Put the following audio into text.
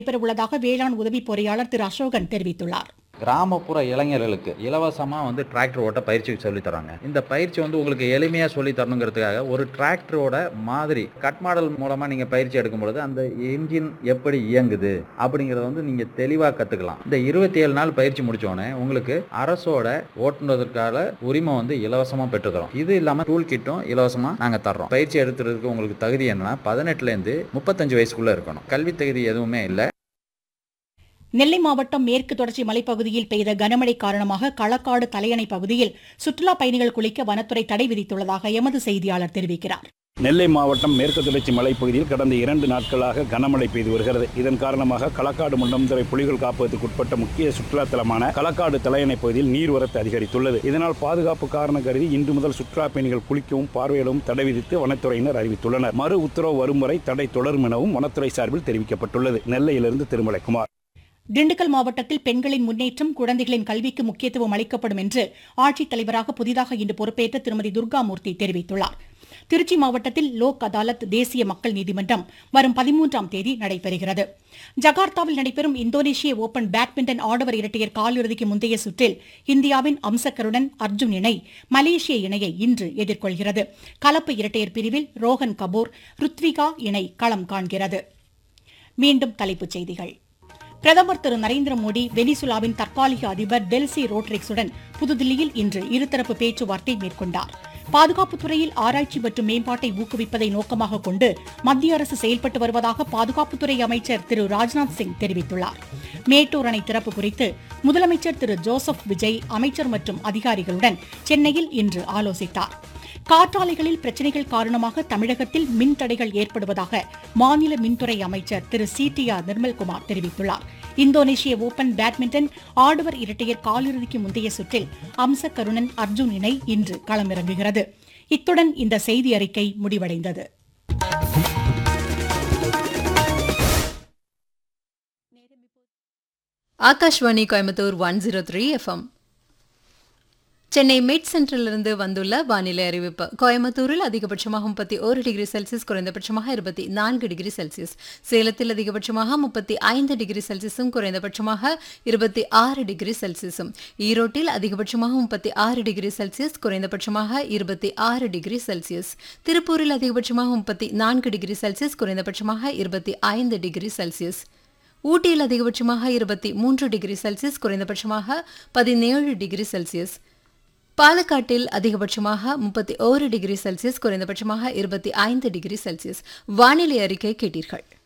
நடைபெறவுள்ளதாக வேளாண் உதவி பொறியாளர் திரு அசோகன் தெரிவித்துள்ளார் கிராமப்புற இளைஞர்களுக்கு இலவசமாக வந்து டிராக்டர் ஓட்ட பயிற்சி சொல்லி தராங்க இந்த பயிற்சி வந்து உங்களுக்கு எளிமையாக சொல்லி தரணுங்கிறதுக்காக ஒரு டிராக்டரோட மாதிரி கட் மாடல் மூலமாக நீங்கள் பயிற்சி எடுக்கும் பொழுது அந்த இன்ஜின் எப்படி இயங்குது அப்படிங்கிறத வந்து நீங்கள் தெளிவாக கற்றுக்கலாம் இந்த இருபத்தி ஏழு நாள் பயிற்சி முடிச்சோடனே உங்களுக்கு அரசோட ஓட்டுனதற்கான உரிமை வந்து இலவசமாக பெற்றுத்தரோம் இது இல்லாமல் டூல் கிட்டும் இலவசமாக நாங்கள் தர்றோம் பயிற்சி எடுத்துறதுக்கு உங்களுக்கு தகுதி என்னன்னா பதினெட்டுலேருந்து முப்பத்தஞ்சு வயசுக்குள்ளே இருக்கணும் கல்வி தகுதி எதுவுமே இல்லை நெல்லை மாவட்டம் மேற்கு தொடர்ச்சி மலைப்பகுதியில் பெய்த கனமழை காரணமாக களக்காடு தலையணை பகுதியில் சுற்றுலா பயணிகள் குளிக்க வனத்துறை தடை விதித்துள்ளதாக எமது செய்தியாளர் தெரிவிக்கிறார் நெல்லை மாவட்டம் மேற்கு தொடர்ச்சி மலைப்பகுதியில் கடந்த இரண்டு நாட்களாக கனமழை பெய்து வருகிறது இதன் காரணமாக களக்காடு முண்டம்துறை புலிகள் காப்பகத்துக்கு உட்பட்ட முக்கிய சுற்றுலா தலமான களக்காடு தலையணை பகுதியில் நீர்வரத்து அதிகரித்துள்ளது இதனால் பாதுகாப்பு காரணம் கருதி இன்று முதல் சுற்றுலா பயணிகள் குளிக்கவும் பார்வையிடவும் தடை விதித்து வனத்துறையினர் அறிவித்துள்ளனர் மறு உத்தரவு வரும் வரை தடை தொடரும் எனவும் வனத்துறை சார்பில் தெரிவிக்கப்பட்டுள்ளது நெல்லையிலிருந்து திருமலைக்குமார் திண்டுக்கல் மாவட்டத்தில் பெண்களின் முன்னேற்றம் குழந்தைகளின் கல்விக்கு முக்கியத்துவம் அளிக்கப்படும் என்று ஆட்சித்தலைவராக புதிதாக இன்று பொறுப்பேற்ற திருமதி துர்காமூர்த்தி தெரிவித்துள்ளார் திருச்சி மாவட்டத்தில் லோக் அதாலத் தேசிய மக்கள் நீதிமன்றம் வரும் பதிமூன்றாம் தேதி நடைபெறுகிறது ஜகார்த்தாவில் நடைபெறும் இந்தோனேஷிய ஓபன் பேட்மிண்டன் ஆடவர் இரட்டையர் காலிறுதிக்கு முந்தைய சுற்றில் இந்தியாவின் அம்சக்கருடன் அர்ஜுன் இணை மலேசிய இணையை இன்று எதிர்கொள்கிறது கலப்பு இரட்டையர் பிரிவில் ரோஹன் கபூர் ருத்விகா இணை களம் காண்கிறது மீண்டும் தலைப்புச் செய்திகள் பிரதமர் திரு நரேந்திர மோடி வெனிசுலாவின் தற்காலிக அதிபர் டெல்சி ரோட்ரிக்ஸுடன் புதுதில்லியில் இன்று இருதரப்பு பேச்சுவார்த்தை மேற்கொண்டார் பாதுகாப்புத் துறையில் ஆராய்ச்சி மற்றும் மேம்பாட்டை ஊக்குவிப்பதை நோக்கமாக கொண்டு மத்திய அரசு செயல்பட்டு வருவதாக பாதுகாப்புத்துறை அமைச்சர் திரு ராஜ்நாத் சிங் தெரிவித்துள்ளார் மேட்டூர் அணை திறப்பு குறித்து முதலமைச்சர் திரு ஜோசப் விஜய் அமைச்சர் மற்றும் அதிகாரிகளுடன் சென்னையில் இன்று ஆலோசித்தார் காற்றாலைகளில் பிரச்சினைகள் காரணமாக தமிழகத்தில் மின் தடைகள் ஏற்படுவதாக மாநில மின்துறை அமைச்சர் Thiru C T R Nirmalkumar தெரிவித்துள்ளார் இந்தோனேஷிய ஓபன் பேட்மிண்டன் ஆடவர் இரட்டையர் காலிறுதிக்கு முந்தைய சுற்றில் அம்ச கருணன் அர்ஜுன் இணை இன்று களமிறங்குகிறது இத்துடன் இந்த செய்தி அறிக்கை முடிவடைந்தது Akashvani Coimbatore one zero three FM Chennai mid சென்ட்ரலிருந்து வந்துள்ள வானிலை அறிவிப்பு கோயம்புத்தூரில் அதிகபட்சமாக முப்பத்தி ஒரு டிகிரி செல்சியஸ் குறைந்தபட்சமாக இருபத்தி நான்கு டிகிரி செல்சியஸ் சேலத்தில் அதிகபட்சமாக முப்பத்தி ஐந்து டிகிரி செல்சியஸும் குறைந்தபட்சமாக இருபத்தி ஆறு டிகிரி செல்சியஸும் ஈரோட்டில் அதிகபட்சமாக முப்பத்தி ஆறு டிகிரி செல்சியஸ் குறைந்தபட்சமாக இருபத்தி ஆறு டிகிரி செல்சியஸ் திருப்பூரில் அதிகபட்சமாக முப்பத்தி நான்கு டிகிரி செல்சியஸ் குறைந்தபட்சமாக இருபத்தி ஐந்து டிகிரி செல்சியஸ் ஊட்டியில் அதிகபட்சமாக இருபத்தி மூன்று டிகிரி செல்சியஸ் குறைந்தபட்சமாக பதினேழு டிகிரி செல்சியஸ் பாலக்காட்டில் அதிகபட்சமாக முப்பத்தி ஓரு டிகிரி செல்சியஸ் குறைந்தபட்சமாக இருபத்தி ஐந்து டிகிரி செல்சியஸ் வானிலை அறிக்கை கேட்டீர்கள்